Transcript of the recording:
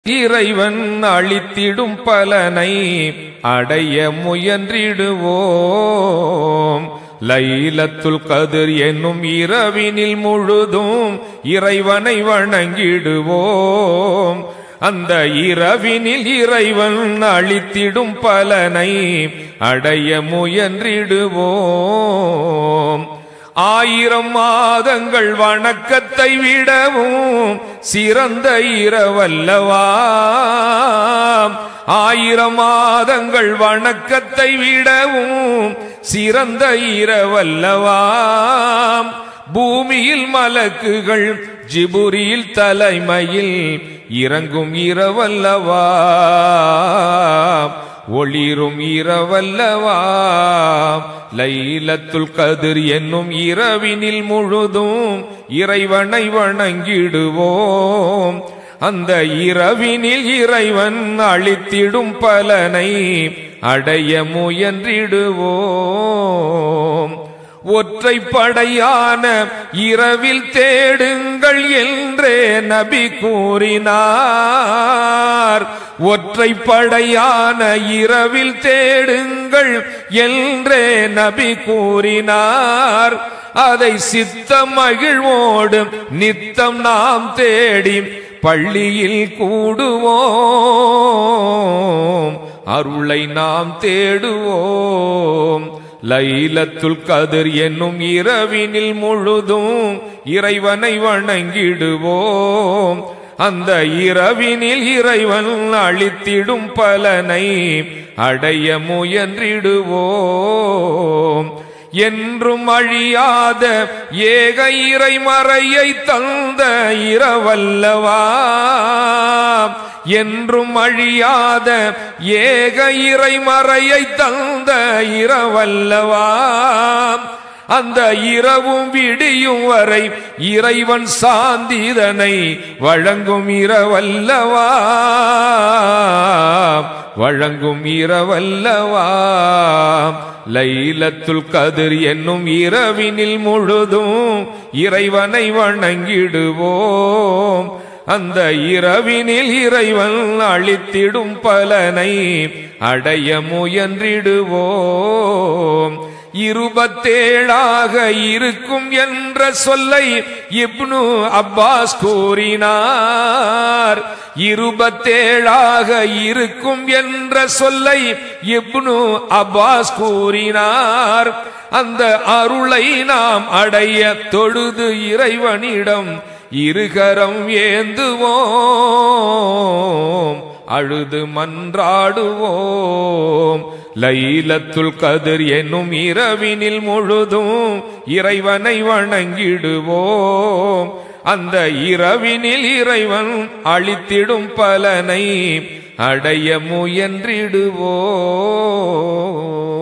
இறைவன் அளித்திடும் பலனை அடைய முயன்றிடுவோம் லைலத்துல் கதிர் என்னும் இரவினில் முழுதும் இறைவனை வணங்கிடுவோம் அந்த இரவினில் இறைவன் அளித்திடும் பலனை அடைய முயன்றிடுவோம் ஆயிரம் மாதங்கள் வணக்கத்தை விடவும் சிறந்த இரவல்லவா ஆயிரம் மாதங்கள் வணக்கத்தை விடவும் சிறந்த இரவல்லவா பூமியில் மலக்குகள் ஜிபுரியில் தலைமையில் இறங்கும் இரவல்லவா ஒளிரும் இரவல்லவா லைலத்துல் கதிர் என்னும் இரவினில் முழுதும் இறைவனை வணங்கிடுவோம் அந்த இரவினில் இறைவன் அளித்திடும் பலனை அடைய முயன்றிடுவோம் ஒற்றைப்படையான இரவில் தேடுங்கள் என்றே நபி கூறினார் ஒற்றைப்படையான இரவில் தேடுங்கள் என்றே நபி கூறினார் அதை சித்த மகிழ்வோடு நித்தம் நாம் தேடி பள்ளியில் கூடுவோம் அருளை நாம் தேடுவோம் லைலத்துல் கதிர் என்னும் இரவினில் முழுதும் இறைவனை வணங்கிடுவோம் அந்த இரவினில் இறைவன் அளித்திடும் பலனை அடைய முயன்றிடுவோம் என்றும் அழியாத ஏக இறைமறையை தந்த இரவல்லவா என்றும் அழியாத ஏக இறைமறையை தந்த இரவல்லவா அந்த இரவும் விடியும் வரை இறைவன் சாந்திதனை வழங்கும் இரவல்லவா வழங்கும் இரவல்லவா லைலத்துல் கதிர் என்னும் இரவினில் முழுதும் இறைவனை வணங்கிடுவோம் அந்த இரவினில் இறைவன் அளித்திடும் பலனை அடைய முயன்றிடுவோம் இருபத்தேழாக இருக்கும் என்ற சொல்லை இப்னு அப்பாஸ் கூறினார் இருபத்தேழாக இருக்கும் என்ற சொல்லை இப்னு அப்பாஸ் கூறினார் அந்த அருளை நாம் அடைய தொழுது இறைவனிடம் இருகரம் ஏந்துவோம் அழுது மன்றாடுவோம் லைலத்துல் கதிர் என்னும் இரவினில் முழுதும் இறைவனை வணங்கிடுவோம் அந்த இரவினில் இறைவன் அளித்திடும் பலனை அடைய முயன்றிடுவோம்